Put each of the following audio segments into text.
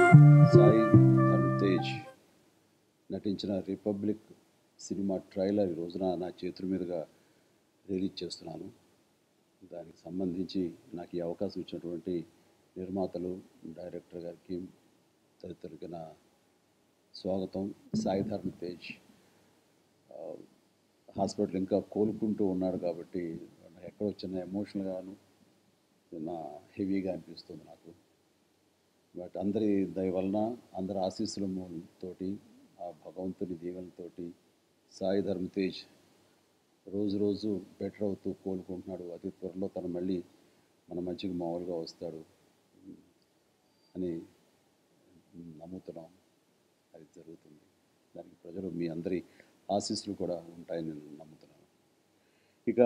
సాయి ధర్మ్ తేజ్ నటించిన republic cinema trailer ఈ రోజున నా చేతుల మీదుగా రిలీజ్ చేస్తున్నాను దానికి సంబంధించి నాకు ఈ అవకాశం ఇచ్చినటువంటి నిర్మాతలు డైరెక్టర్ గారికి తదితరులకి నా స్వాగతం సాయి ధర్మ్ తేజ్ ఆ, హాస్పిటల్ ఇంకా కోలుకుంటూ ఉన్నాడు కాబట్టి నాకు ఎక్కడో చిన్న ఎమోషనల్గాను చిన్న హెవీగా అనిపిస్తుంది నాకు బట్ అందరి దయ వలన అందరి ఆశీస్సుల తోటి ఆ భగవంతుని దీవెనతోటి సాయి ధర్మ తేజ్ రోజు రోజు బెటర్ అవుతూ కోలుకుంటున్నాడు అతి త్వరలో తను మళ్ళీ మన మంచికి మామూలుగా వస్తాడు అని నమ్ముతున్నాం అది జరుగుతుంది దానికి ప్రజలు మీ అందరి ఆశీస్సులు కూడా ఉంటాయని నేను నమ్ముతున్నాను ఇక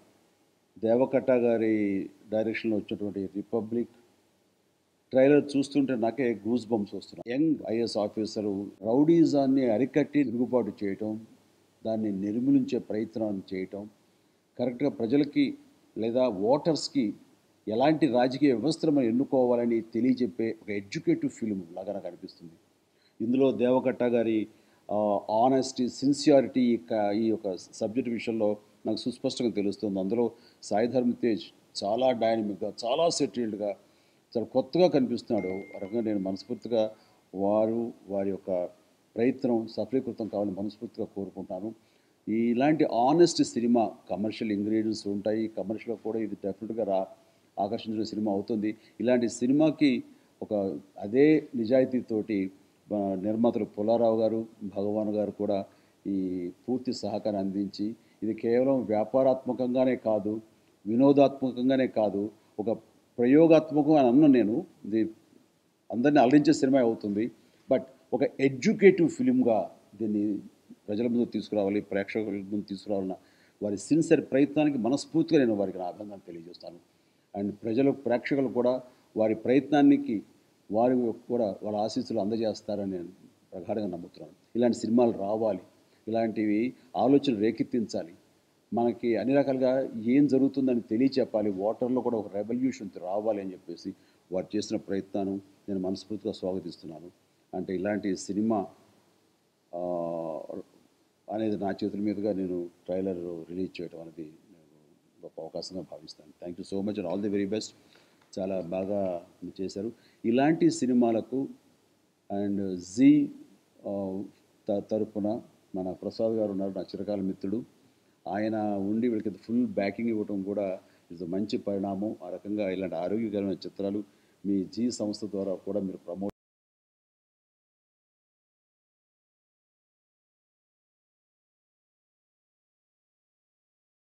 దేవకట్ట గారి డైరెక్షన్లో వచ్చినటువంటి రిపబ్లిక్ ట్రైలర్ చూస్తుంటే నాకే గూస్ బంప్స్ వస్తున్నాయి యంగ్ ఐఎస్ ఆఫీసరు రౌడీజాన్ని అరికట్టి తిరుగుబాటు చేయటం దాన్ని నిర్మూలించే ప్రయత్నం చేయటం కరెక్ట్గా ప్రజలకి లేదా ఓటర్స్కి ఎలాంటి రాజకీయ వ్యవస్థను మనం ఎన్నుకోవాలని తెలియజెప్పే ఒక ఎడ్యుకేటివ్ ఫిలిం లాగా నాకు అనిపిస్తుంది ఇందులో దేవకట్ట గారి ఆనెస్టీ సిన్సియారిటీ ఈ యొక్క సబ్జెక్ట్ విషయంలో నాకు సుస్పష్టంగా తెలుస్తుంది అందులో సాయి ధర్మ తేజ్ చాలా డైనమిక్గా చాలా సెటిల్డ్గా చాలా కొత్తగా కనిపిస్తున్నాడు ఆ రకంగా నేను మనస్ఫూర్తిగా వారు వారి యొక్క ప్రయత్నం సఫలీకృతం కావాలని మనస్ఫూర్తిగా కోరుకుంటాను ఇలాంటి ఆనెస్ట్ సినిమా కమర్షియల్ ఇంగ్రీడియంట్స్ ఉంటాయి కమర్షియల్గా కూడా ఇది డెఫినెట్గా రా ఆకర్షించిన సినిమా అవుతుంది ఇలాంటి సినిమాకి ఒక అదే నిజాయితీతోటి ఆ, నిర్మాతలు పుల్లారావు గారు భగవాన్ గారు కూడా ఈ పూర్తి సహకారం అందించి ఇది కేవలం వ్యాపారాత్మకంగానే కాదు వినోదాత్మకంగానే కాదు ఒక ప్రయోగాత్మకం అని అన్నాను నేను ఇది అందరినీ అలరించే సినిమా అవుతుంది బట్ ఒక ఎడ్యుకేటివ్ ఫిలింగా దీన్ని ప్రజల ముందు తీసుకురావాలి ప్రేక్షకుల ముందు తీసుకురావాలన్న వారి సిన్సియర్ ప్రయత్నానికి మనస్ఫూర్తిగా నేను వారికి నా అభినందన తెలియజేస్తాను అండ్ ప్రజలు ప్రేక్షకులు కూడా వారి ప్రయత్నానికి వారి కూడా వాళ్ళ ఆశీస్సులు అందజేస్తారని నేను ప్రగాఢంగా నమ్ముతున్నాను ఇలాంటి సినిమాలు రావాలి ఇలాంటివి ఆలోచన రేకెత్తించాలి మనకి అన్ని రకాలుగా ఏం జరుగుతుందని తెలియచెప్పాలి వాటర్లో కూడా ఒక రెవల్యూషన్ రావాలి అని చెప్పేసి వారు చేసిన ప్రయత్నాన్ని నేను మనస్ఫూర్తిగా స్వాగతిస్తున్నాను అంటే ఇలాంటి సినిమా ఆ, అనేది నా చేతుల మీదుగా నేను ట్రైలర్ రిలీజ్ చేయడం అనేది నేను గొప్ప అవకాశంగా భావిస్తాను thank you so much and all the very best చాలా బాగా చేశారు ఇలాంటి సినిమాలకు అండ్ జీ ఆ, త- తరపున మన ప్రసాద్ గారు ఉన్నారు నా చిరకాల మిత్రుడు ఆయన ఉండి వీళ్ళకి ఫుల్ బ్యాకింగ్ ఇవ్వడం కూడా ఇది మంచి పరిణామం ఆ రకంగా ఇలాంటి ఆరోగ్యకరమైన చిత్రాలు మీ జీ సంస్థ ద్వారా కూడా మీరు ప్రమోట్